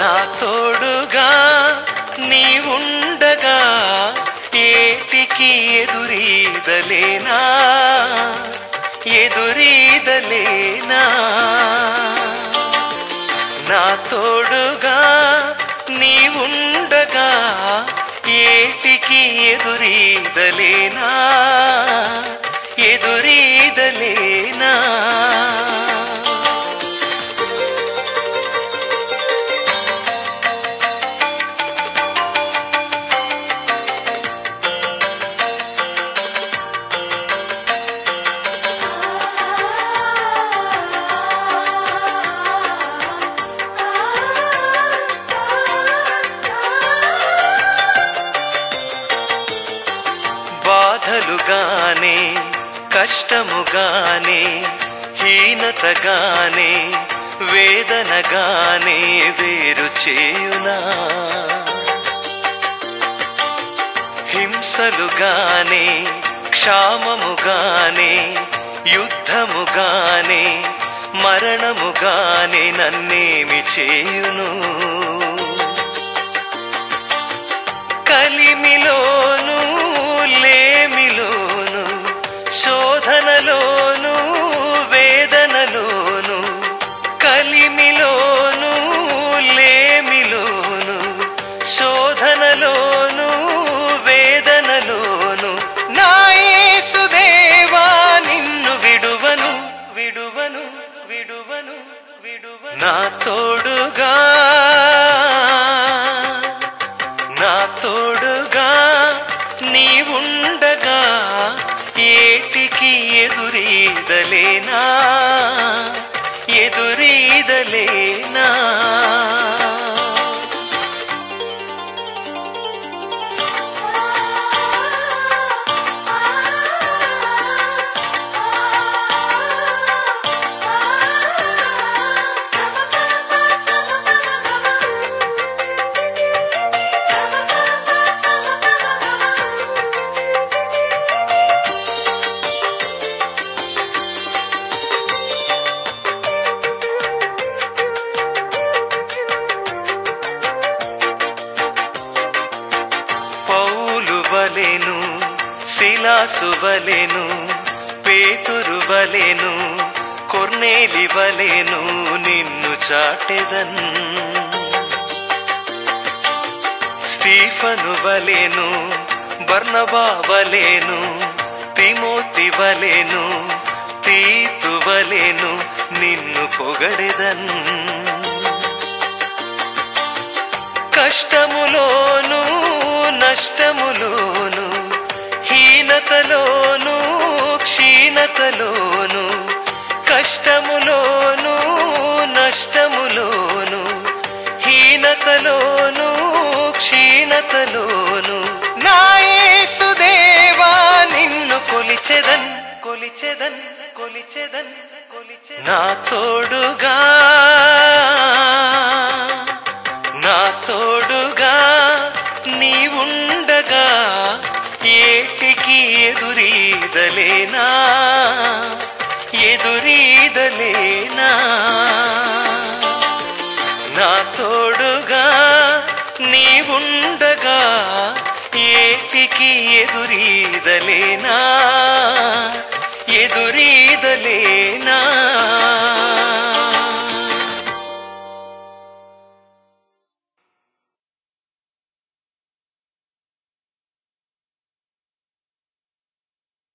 నా తోడుగా నీ ఉండగా ఏటికి ఎదురీదలేనా ఎదురీదలేనా నా తోడుగా నీ ఉండగా ఏటికి ఎదురీదలేనా ఎదురీదలేనా బాధలుగానే కష్టముగానే హీనతగానే వేదనగానే వేరు చేయునా హింసలుగానే క్షామముగానే యుద్ధముగానే మరణముగానే నన్నేమి చేయును కలిమిలోను లేమిలోను శోధనలోను వేదనలోను కలిమిలోను లేమిలోను శోధనలోను వేదనలోను నా యేసుదేవా నిన్ను విడువను విడువను విడువను విడువను నా తోడుగా నా తోడుగా నీ ఉండగా ఏటికి ఎదురీదలేనా ఎదురీదలేనా పౌలు వలెను శిలాసు వలెను పేతురు వలెను కొర్నేలి వలెను నిన్ను చాటెదన్ స్టీఫను వలెను బర్నబా వలెను తిమోతి వలెను తీతు వలెను నిన్ను పొగడెదన్ కష్టములోను నష్టములోను హీనతలోను క్షీణతలోను కష్టములోను నష్టములోను హీనతలోను క్షీణతలోను నా యేసుదేవా నిన్ను కొలిచెదన్ కొలిచెదన్ కొలిచెదన్ కొలిచెదన్ నా తోడుగా నా తోడుగా నీ ఉండగా ఏటికి ఎదురీదలేనా ఎదురీదలేనా నా తోడుగా నీ ఉండగా ఏటికి ఎదురీదలేనా ఎదురీదలేనా